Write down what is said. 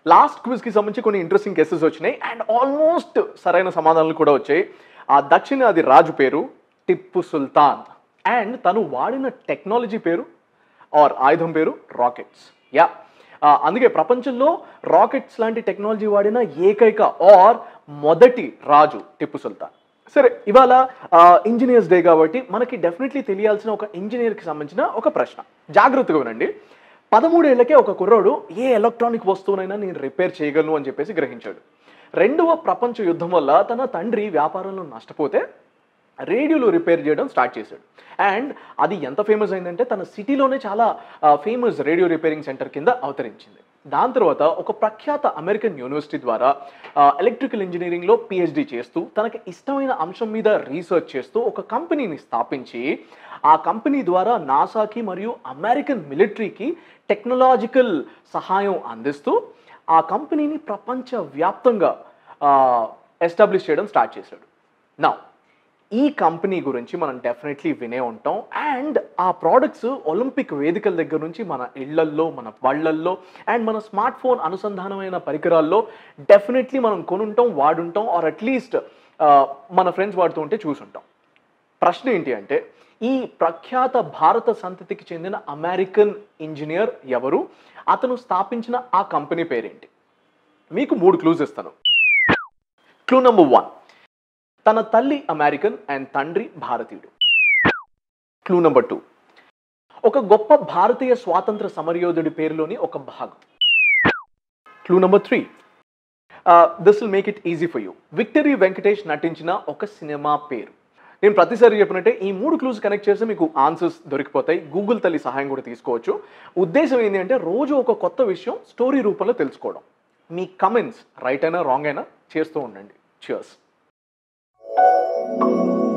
last క్విజ్కి సంబంధించి కొన్ని ఇంట్రెస్టింగ్ కేసెస్ వచ్చినాయి అండ్ ఆల్మోస్ట్ సరైన సమాధానాలు కూడా వచ్చాయి ఆ దక్షిణాది రాజు పేరు టిప్పు సుల్తాన్ అండ్ తను వాడిన టెక్నాలజీ పేరు ఆర్ ఆయుధం పేరు రాకెట్స్ యా అందుకే ప్రపంచంలో రాకెట్స్ లాంటి టెక్నాలజీ వాడిన ఏకైక ఆర్ మొదటి రాజు టిప్పు సుల్తాన్ సరే ఇవాళ ఇంజనీర్స్ డే కాబట్టి మనకి డెఫినెట్లీ తెలియాల్సిన ఒక ఇంజనీర్కి సంబంధించిన ఒక ప్రశ్న జాగ్రత్తగా వినండి పదమూడేళ్లకే ఒక కుర్రోడు ఏ ఎలక్ట్రానిక్ వస్తువునైనా నేను రిపేర్ చేయగలను అని చెప్పేసి గ్రహించాడు రెండవ ప్రపంచ యుద్ధం వల్ల తన తండ్రి వ్యాపారంలో నష్టపోతే రేడియోలు రిపేర్ చేయడం స్టార్ట్ చేశాడు అండ్ అది ఎంత ఫేమస్ అయిందంటే తన సిటీలోనే చాలా ఫేమస్ రేడియో రిపేరింగ్ సెంటర్ కింద అవతరించింది దాని తర్వాత ఒక ప్రఖ్యాత అమెరికన్ యూనివర్సిటీ ద్వారా ఎలక్ట్రికల్ ఇంజనీరింగ్లో పిహెచ్డి చేస్తూ తనకి ఇష్టమైన అంశం మీద రీసెర్చ్ చేస్తూ ఒక కంపెనీని స్థాపించి ఆ కంపెనీ ద్వారా నాసాకి మరియు అమెరికన్ మిలిటరీకి టెక్నాలజికల్ సహాయం అందిస్తూ ఆ కంపెనీని ప్రపంచవ్యాప్తంగా ఎస్టాబ్లిష్ చేయడం స్టార్ట్ చేశాడు నా ఈ కంపెనీ గురించి మనం డెఫినెట్లీ వినే ఉంటాం అండ్ ఆ ప్రోడక్ట్స్ ఒలింపిక్ వేదికల దగ్గర నుంచి మన ఇళ్లల్లో మన బళ్ళల్లో అండ్ మన స్మార్ట్ ఫోన్ అనుసంధానమైన పరికరాల్లో డెఫినెట్లీ మనం కొనుంటాం వాడుంటాం ఆర్ అట్లీస్ట్ మన ఫ్రెండ్స్ వాడుతూ ఉంటే చూసుంటాం ప్రశ్న ఏంటి అంటే ఈ ప్రఖ్యాత భారత సంతతికి చెందిన అమెరికన్ ఇంజనీర్ ఎవరు అతను స్థాపించిన ఆ కంపెనీ పేరేంటి మీకు మూడు క్లూజ్ ఇస్తాను క్లూ నెంబర్ వన్ తన తల్లి అమెరికన్ అండ్ తండ్రి భారతీయుడు క్లూ నెంబర్ టూ ఒక గొప్ప భారతీయ స్వాతంత్ర సమరయోధుడి పేరులోని ఒక భాగం clue number three this will make it easy for you victory Venkatesh నటించిన ఒక సినిమా పేరు నేను ప్రతిసారి చెప్పినట్టే ఈ మూడు క్లూస్ కనెక్ట్ చేస్తే మీకు ఆన్సర్స్ దొరికిపోతాయి గూగుల్ తల్లి సహాయం కూడా తీసుకోవచ్చు ఉద్దేశం ఏంటి అంటే రోజు ఒక కొత్త విషయం స్టోరీ రూపంలో తెలుసుకోవడం మీ కమెంట్స్ రైట్ అయినా రాంగ్ అయినా చేస్తూ ఉండండి చియర్స్